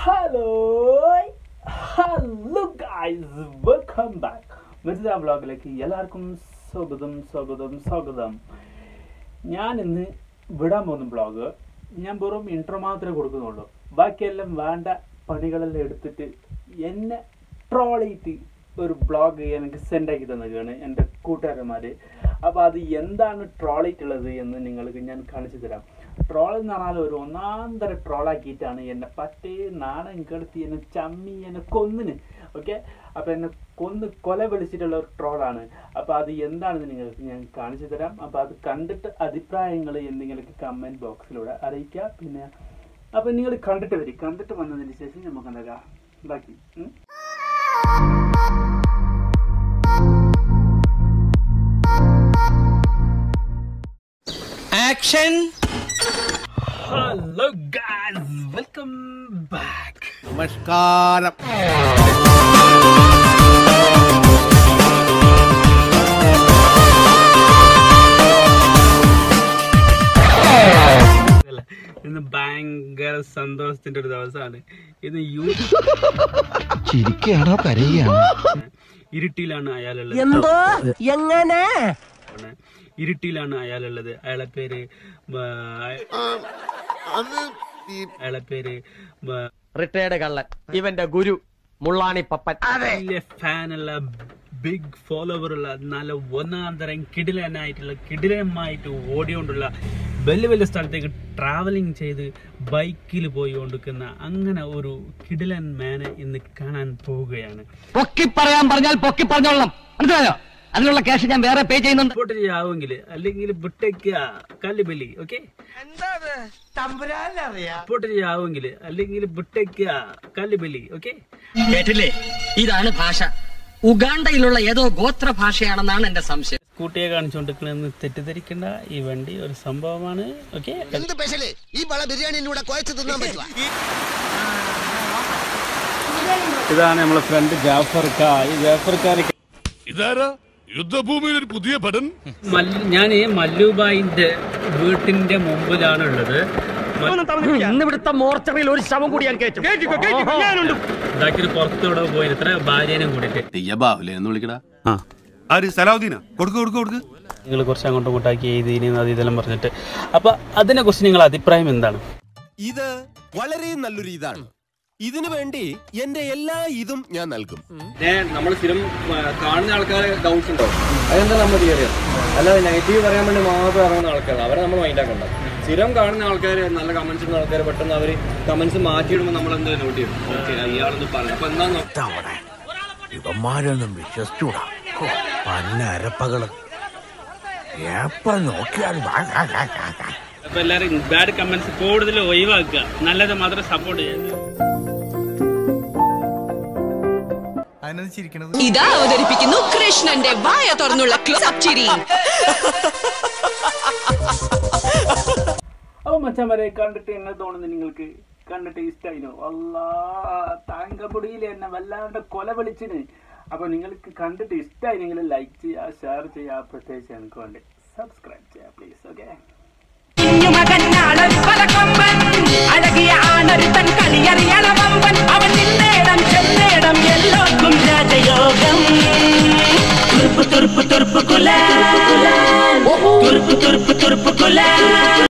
Hello hello guys welcome back Mirza വ്ളോഗിലേക്ക് എല്ലാവർക്കും സ്വാഗതം സ്വാഗതം സ്വാഗതം ഞാൻ ഇന്ന് വിടാൻ പോകുന്ന വ്ളോഗ് ഞാൻ വെറും ഇൻട്രോ മാത്രമേ കൊടുക്കുന്നുള്ളൂ ബാക്കിയെല്ലാം വേണ്ട പണികളെല്ലാം എടുത്തിട്ട് എന്നെ ട്രോൾ ചെയ്തിട്ട് ഒരു ബ്ലോഗ് എനിക്ക് സെൻഡ് ആക്കി തന്നതാണ് എൻ്റെ കൂട്ടുകാരന്മാർ അപ്പോൾ അത് എന്താണ് ട്രോൾ ചെയ്തിട്ടുള്ളത് എന്ന് നിങ്ങൾക്ക് ഞാൻ കാണിച്ചു തരാം ട്രോൾ എന്ന് പറഞ്ഞാൽ ഒരു ഒന്നാന്തര ട്രോളാക്കിയിട്ടാണ് എന്നെ പറ്റേ നാണം കെടുത്തി എന്നെ ചമ്മി എന്നെ കൊന്നിന് ഓക്കെ അപ്പോൾ എന്നെ കൊന്ന് കൊല വിളിച്ചിട്ടുള്ള ഒരു ട്രോളാണ് അപ്പോൾ അത് എന്താണെന്ന് നിങ്ങൾക്ക് ഞാൻ കാണിച്ചു തരാം അപ്പോൾ അത് കണ്ടിട്ട് അഭിപ്രായങ്ങൾ എന്തെങ്കിലും കമൻറ്റ് ബോക്സിലൂടെ അറിയിക്കുക പിന്നെ അപ്പോൾ നിങ്ങൾ കണ്ടിട്ട് വരും കണ്ടിട്ട് വന്നതിന് ശേഷം നമുക്ക് എന്താ ബാക്കി ഉം? Action hello guys welcome back നമസ്കാരം ഇന്ന് ഭയങ്കര സന്തോഷത്തിന്റെ ഒരു ദിവസമാണ് ഇന്ന് യൂ ചിരിക്കുകയാണോ കരയുകയാണോ ഇരുട്ടിയിലാണ് അയാളുള്ളത് എന്തോ എങ്ങനെ ആണ്. ഇരുട്ടിയിലാണ് അയാളുള്ളത് അയാളെ പേര് ആ, അയാളെ പേര് ആ, റിട്ടയർഡ് കള്ളൻ ഇവന്റെ ഗുരു മുള്ളാണി പപ്പൻ വലിയ ഫാനുള്ള ബിഗ് ഫോളോവർ ഉള്ള നല്ല ഒന്നാം തരം കിടിലനായിട്ടുള്ള കിടിലമായിട്ട് ഓടിക്കൊണ്ടുള്ള വലിയ വലിയ സ്ഥലത്തേക്ക് ട്രാവലിംഗ് ചെയ്ത് ബൈക്കിൽ പോയി കൊണ്ടിരിക്കുന്ന അങ്ങനെ ഒരു കിടിലൻ മാനെ ഇന്ന് കാണാൻ പോവുകയാണ് പൊക്കി പറയാൻ പറഞ്ഞാൽ പൊക്കി പറഞ്ഞോളാം മനസ്സിലായോ അതിനുള്ള ക്യാഷ് ഞാൻ വേറെ പേ ചെയ്യുന്നുണ്ട് സപ്പോർട്ട് ചെയ്യാവെങ്കിൽ അല്ലെങ്കിൽ വിട്ടേക്കുക കല്ലുബലി ഓക്കെ സപ്പോർട്ട് ചെയ്യാവെങ്കിൽ അല്ലെങ്കിൽ വിട്ടേക്കുക കല്ലുബലി ഓക്കെ കേട്ടില്ലേ ഇതാണ് ഭാഷ ഉഗാണ്ടയിലുള്ള ഏതോ ഗോത്ര ഭാഷയാണെന്നാണ് എന്റെ സംശയം സ്കൂട്ടിയെ കാണിച്ചുകൊണ്ടിരിക്കണമെന്ന് തെറ്റിദ്ധരിക്കേണ്ട ഈ വണ്ടി ഒരു സംഭവമാണ് ഓക്കെ എന്ത് സ്പെഷ്യല് ഈ വള ബിരിയാണിയിലൂടെ കുഴച്ച് തിന്നാൻ പറ്റുക ഇതാണ് നമ്മളെ ഫ്രണ്ട് ജാഫർ ഖാ ഈ ജാഫർ ഖാൻ ഇതാരാ യുദ്ധഭൂമിയിൽ ഒരു പുതിയ പടൻ ഞാൻ മല്ലുബായിന്റെ വീട്ടിന്റെ മുമ്പിലാണ് ഉള്ളത് ഇന്ന് ഇവിടുത്തെ മോർച്ചറിയിൽ ഒരു ശവം കൂടി ഞാൻ കേട്ടു ഇതാക്കി പുറത്തൂടെ പോയി ഇത്ര ഭാര്യനും കൂടിയിട്ട് ബാഹുലേ എന്ന് വിളിക്കടാ ആര് സലാഹുദ്ദീനാ കൊടുക്ക് കൊടുക്ക് കൊടുക്ക് നിങ്ങൾ കുറച്ച് അങ്ങോട്ടും ഇങ്ങോട്ടാക്കി എഴുതിനി അത് ഇതെല്ലാം പറഞ്ഞിട്ട് അപ്പൊ അതിനെ കുറിച്ച് നിങ്ങളുടെ അഭിപ്രായം എന്താണ് ഇത് വളരെ നല്ലൊരു ഇതാണ് ഇതിനു വേണ്ടി എന്റെ എല്ലാ ഇതും ഞാൻ നൽകും നമ്മൾ സ്ഥിരം ആ, കാണുന്ന ആൾക്കാരെ ഡൗട്ട്സ് ഉണ്ടാവും അതെന്താ നമ്മൾ തിയറി അല്ലാതെ നെഗറ്റീവ് പറയാൻ വേണ്ടി മാത്രം ഇറങ്ങുന്ന ആൾക്കാർ അവരെ നമ്മൾ മൈൻഡ് ആക്കണ്ട സ്ഥിരം കാണുന്ന ആൾക്കാർ നല്ല കമന്റ്സ് ഇടുന്ന ആൾക്കാർ പെട്ടെന്ന് അവർ കമന്റ്സ് മാറ്റിയിടുമ്പോൾ നമ്മൾ എന്താ നോട്ട് ചെയ്യും ഓക്കെ ഇയാളൊന്ന് പറഞ്ഞു അപ്പൊ എന്താ ഇവന്മാരൊന്നും വിശ്വസിച്ചൂടാ ഹോ, പന്ന അരപ്പകള് എപ്പ നോക്കിയാലും ആ, ആ, ആ, ആ, ആ. അപ്പൊ എല്ലാവരും ബാഡ് കമന്റ്സ് കൂടുതൽ ഒഴിവാക്കുക നല്ലത് മാത്രം സപ്പോർട്ട് ചെയ്യുക ഇതാ അവതരിപ്പിക്കുന്നു കൃഷ്ണന്റെ വായ തുറന്നുള്ള ക്ലോസ് ചിരി അപ്പൊ മച്ചാൻ വരെ കണ്ടിട്ട് എന്നെ തോന്നുന്നു നിങ്ങൾക്ക് കണ്ടിട്ട് ഇഷ്ടായിനോ അല്ലാ താങ്കപ്പൊടിയിൽ എന്നെ വല്ലാണ്ട് കൊല വിളിച്ചിന് അപ്പൊ നിങ്ങൾക്ക് കണ്ടിട്ട് ഇഷ്ടമായില്ലെങ്കിൽ ലൈക്ക് ചെയ്യുക ഷെയർ ചെയ്യുക പ്രത്യേകിച്ച് എനിക്ക് വേണ്ടി സബ്സ്ക്രൈബ് ചെയ്യുക പ്ലീസ് ഓക്കെ അഴകിയ ആണൊരുത്തൻ കളിയറിയളവമ്പൻ അവൻ നിന്നേടം ചെന്നേടം എല്ലാവർക്കും രാജയോഗം തുറുപ്പ് തുറുപ്പ് തുറുപ്പ് കുല തുറുപ്പ് തുറുപ്പ് തുറുപ്പ് കുല